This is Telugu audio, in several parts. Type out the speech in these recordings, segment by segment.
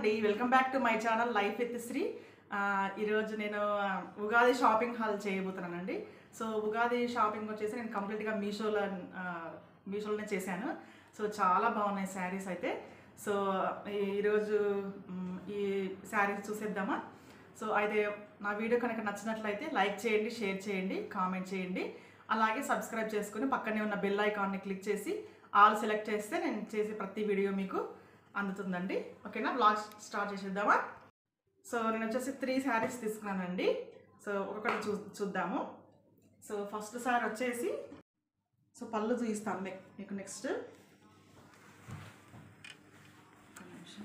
అండి welcome back to my channel life with Sri ఆ, ఈరోజు నేను ఆ, ఉగాది షాపింగ్ హాల్ చేయబోతున్నానండి సో ఉగాది షాపింగ్ వచ్చేసి నేను కంప్లీట్గా మీషోలో ఆ, మీషోలోనే చేశాను సో చాలా బాగున్నాయి శారీస్ అయితే సో ఈ- ఈరోజు మ్, ఈ శారీస్ చూసేద్దామా సో అయితే నా వీడియో కనుక నచ్చినట్లయితే లైక్ చేయండి షేర్ చేయండి కామెంట్ చేయండి అలాగే సబ్స్క్రైబ్ చేసుకుని పక్కనే ఉన్న బెల్ ఐకాన్ని క్లిక్ చేసి ఆల్ సెలెక్ట్ చేస్తే నేను చేసే ప్రతి వీడియో మీకు అందుతుందండి ఓకేనా బ్లాగ్ స్టార్ట్ చేసేద్దామా సో నేను వచ్చేసి త్రీ శారీస్ తీసుకున్నానండి సో ఒక్కొక్కటి చూ చూద్దాము సో ఫస్ట్ సారీ వచ్చేసి సో పళ్ళు చూపిస్తాను మీకు మీకు నెక్స్ట్ ఒక్క నిమిషం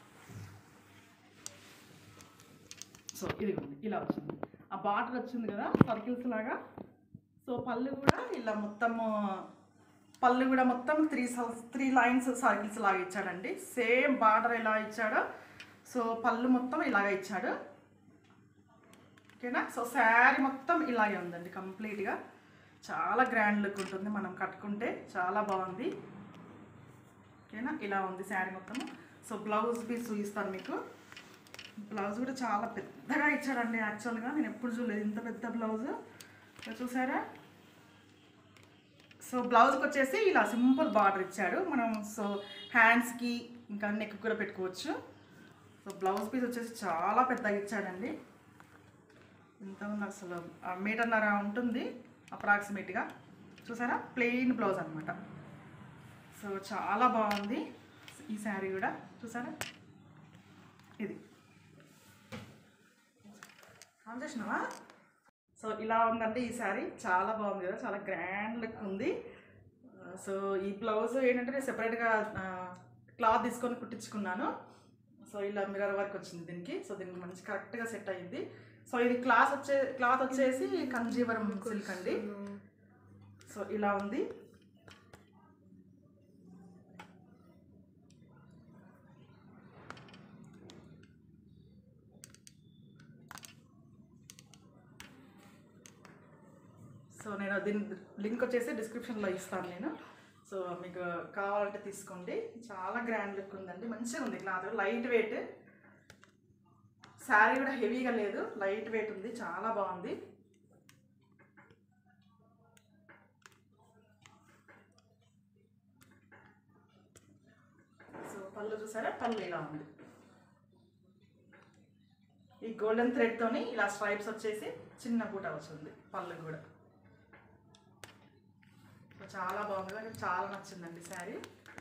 సో ఇదిగోండి ఇలా వచ్చింది ఆ బార్డర్ వచ్చింది కదా సర్కిల్స్ లాగా సో పళ్ళు కూడా ఇలా మొత్తము పళ్ళు కూడా మొత్తం త్రీ త్రీ లైన్స్ సర్కిల్స్ లాగా ఇచ్చాడండి సేమ్ బార్డర్ ఎలా ఇచ్చాడో సో పళ్ళు మొత్తం ఇలాగ ఇచ్చాడు ఓకేనా సో శారీ మొత్తం ఇలాగే ఉందండి కంప్లీట్గా చాలా గ్రాండ్ లుక్ ఉంటుంది మనం కట్టుకుంటే చాలా బాగుంది ఓకేనా ఇలా ఉంది శారీ మొత్తము సో బ్లౌజ్ పీస్ చూపిస్తాను మీకు బ్లౌజ్ కూడా చాలా పెద్దగా ఇచ్చాడండి యాక్చువల్గా నేను ఎప్పుడు చూడలేదు ఇంత పెద్ద బ్లౌజ్ ఇలా చూసారా సో బ్లౌజ్కి వచ్చేసి ఇలా సింపుల్ బార్డర్ ఇచ్చాడు మనం సో హ్యాండ్స్కి ఇంకా నెక్ కూడా పెట్టుకోవచ్చు సో బ్లౌజ్ పీస్ వచ్చేసి చాలా పెద్దగా ఇచ్చాడండి ఎంత ఉంది అసలు ఆ మీటర్న్నర ఉంటుంది అప్రాక్సిమేట్గా చూసారా ప్లెయిన్ బ్లౌజ్ అనమాట సో చాలా బాగుంది ఈ శారీ కూడా చూసారా ఇది ఆన్ చేసినావా సో ఇలా ఉందండి ఈ శారీ చాలా బాగుంది కదా చాలా గ్రాండ్ లుక్ ఉంది ఆ, సో ఈ బ్లౌజ్ ఏంటంటే నేను సెపరేట్గా క్లాత్ తీసుకొని కుట్టించుకున్నాను సో ఇలా మిర్రర్ వర్క్ వచ్చింది దీనికి సో దీనికి మంచి కరెక్ట్గా సెట్ అయ్యింది సో ఇది క్లాత్ వచ్చే క్లాత్ వచ్చేసి కంజీవరం సిల్క్ అండి సో ఇలా ఉంది సో నేను దీని లింక్ వచ్చేసి డిస్క్రిప్షన్లో ఇస్తాను నేను సో మీకు కావాలంటే తీసుకోండి చాలా గ్రాండ్ లుక్ ఉందండి మంచిగా ఉంది క్లాత్ లైట్ వెయిట్ శారీ కూడా హెవీగా లేదు లైట్ వెయిట్ ఉంది చాలా బాగుంది సో పళ్ళు చూసారా పళ్ళు ఇలా ఉంది ఈ గోల్డెన్ థ్రెడ్ తోని ఇలా స్ట్రైప్స్ వచ్చేసి చిన్న పూట వచ్చింది పళ్ళు కూడా సో చాలా బాగుంది నాకు చాలా నచ్చిందండి శారీ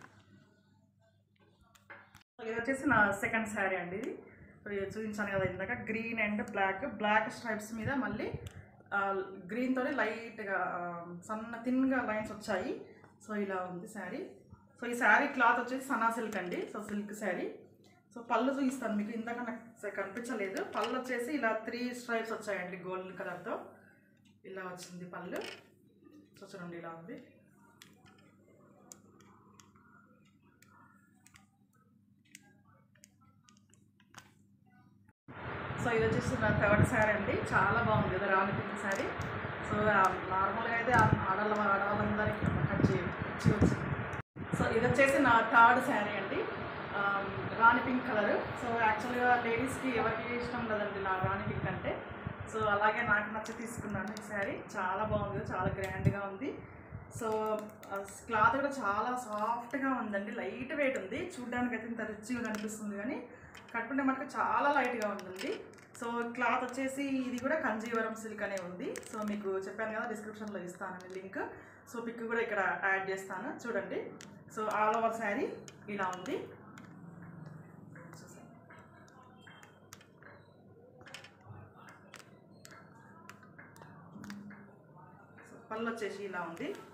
ఇది వచ్చేసి నా సెకండ్ శారీ అండి ఇది సో ఇది చూపించాను కదా ఇందాక green and black black stripes మీద మళ్ళీ గ్రీన్ తోని లైట్గా సన్న థిన్గా లైన్స్ వచ్చాయి సో ఇలా ఉంది శారీ సో ఈ శారీ క్లాత్ వచ్చేసి సనా సిల్క్ అండి సో సిల్క్ శారీ సో పళ్ళు చూపిస్తాను మీకు ఇందాక నాకు స- కనిపించలేదు పళ్ళు వచ్చేసి ఇలా త్రీ స్ట్రైప్స్ వచ్చాయండి గోల్డ్ కలర్తో ఇలా వచ్చింది పళ్ళు సో చూడండి ఇలా ఉంది సో ఇది వచ్చేసి నా థర్డ్ శారీ అండి చాలా బాగుంది కదా రాణి పింక్ శారీ సో నార్మల్గా అయితే ఆ ఆడవాళ్ళ ఆడవాళ్ళందరికీ కచ్చి ఇచ్చి వచ్చింది సో ఇది వచ్చేసి నా థర్డ్ శారీ అండి ఆమ్, రాణి పింక్ కలర్ సో యాక్చువల్గా లేడీస్కి ఎవరికి ఇష్టం లేదండి నా రాణి పింక్ అంటే సో అలాగే నాకు నచ్చి తీసుకున్నాను ఈ శారీ చాలా బాగుంది చాలా గ్రాండ్గా ఉంది సో క్లాత్ కూడా చాలా సాఫ్ట్గా ఉందండి లైట్ వెయిట్ ఉంది చూడడానికి అయితే ఇంత రిచ్గా కనిపిస్తుంది కానీ కట్టుకుంటే మనకు చాలా లైట్గా ఉంటుంది సో క్లాత్ వచ్చేసి ఇది కూడా కంజీవరం సిల్క్ అనే ఉంది సో మీకు చెప్పాను కదా డిస్క్రిప్షన్లో ఇస్తానండి లింక్ సో పిక్ కూడా ఇక్కడ యాడ్ చేస్తాను చూడండి సో ఆల్ ఓవర్ శారీ ఇలా ఉంది చూసారా? సో పళ్ళు వచ్చేసి ఇలా ఉంది